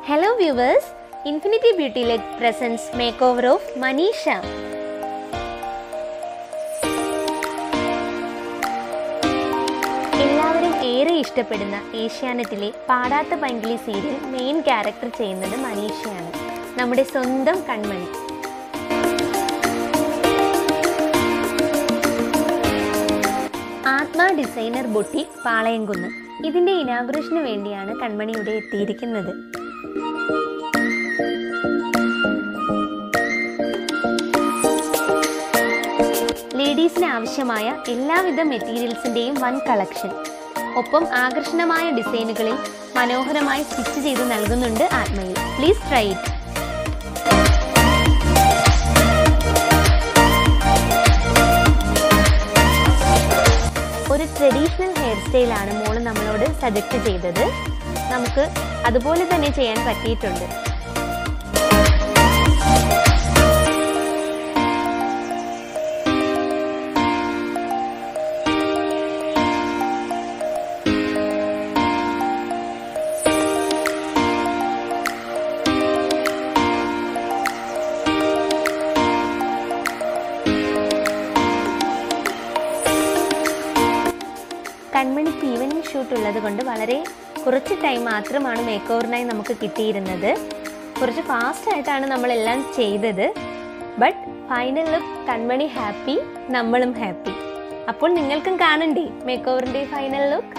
Hello viewers, Infinity Beauty Leg presents makeover of Manisha. എല്ലാവരും ഏറെ ഇഷ്ടപ്പെടുന്ന ഏഷ്യാനെറ്റിലെ Padatha Painkili serial main character ചെയ്യുന്നത് മനീഷയാണ് നമ്മുടെ സ്വന്തം കൺമണി ആത്മാ ഡിസൈനർ ബൊട്ടിക് പാളയംകുന്ന് ഇതിന്റെ ഇനാഗുറേഷന് വേണ്ടിയാണ് കൺമണി ഇവിടെ എത്തിയിരിക്കുന്നത് ലേഡീസിന് ആവശ്യമായ എല്ലാവിധ മെറ്റീരിയൽസിന്റെയും വൻ കളക്ഷൻ ഒപ്പം ആകർഷണമായ ഡിസൈനുകളിൽ മനോഹരമായി സ്റ്റിച്ച് ചെയ്ത് നൽകുന്നുണ്ട് ആത്മയിൽ പ്ലീസ് ട്രൈ ഇറ്റ് ഒരു ട്രഡീഷണൽ ഹെയർ സ്റ്റൈലാണ് മോള് നമ്മളോട് സജസ്റ്റ് ചെയ്തത് നമുക്ക് അതുപോലെ തന്നെ ചെയ്യാൻ പറ്റിയിട്ടുണ്ട് കൺമണിക്ക് ഈവനിങ് ഷൂട്ട് ഉള്ളത് കൊണ്ട് വളരെ കുറച്ച് ടൈം മാത്രമാണ് മേക്ക് ഓവറിനായി നമുക്ക് കിട്ടിയിരുന്നത് കുറച്ച് ഫാസ്റ്റ് ആയിട്ടാണ് നമ്മളെല്ലാം ചെയ്തത് but final look Kanmani happy നമ്മളും ഹാപ്പി അപ്പോൾ നിങ്ങൾക്കും കാണണ്ടേ മേക്ക് ഓവറിന്റെ ഫൈനൽ ലുക്ക്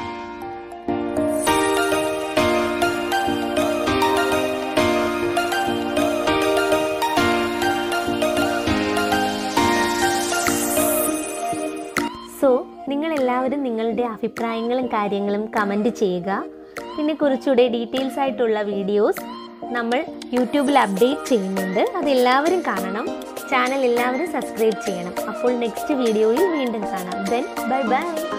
സോ നിങ്ങൾ എല്ലാവരും നിങ്ങളുടെ അഭിപ്രായങ്ങളും കാര്യങ്ങളും കമൻറ്റ് ചെയ്യുക പിന്നെ കുറച്ചുകൂടെ ഡീറ്റെയിൽസ് ആയിട്ടുള്ള വീഡിയോസ് നമ്മൾ യൂട്യൂബിൽ അപ്ഡേറ്റ് ചെയ്യുന്നുണ്ട് അതെല്ലാവരും കാണണം ചാനൽ എല്ലാവരും സബ്സ്ക്രൈബ് ചെയ്യണം അപ്പോൾ നെക്സ്റ്റ് വീഡിയോയിൽ വീണ്ടും കാണാം ദെൻ ബൈ ബൈ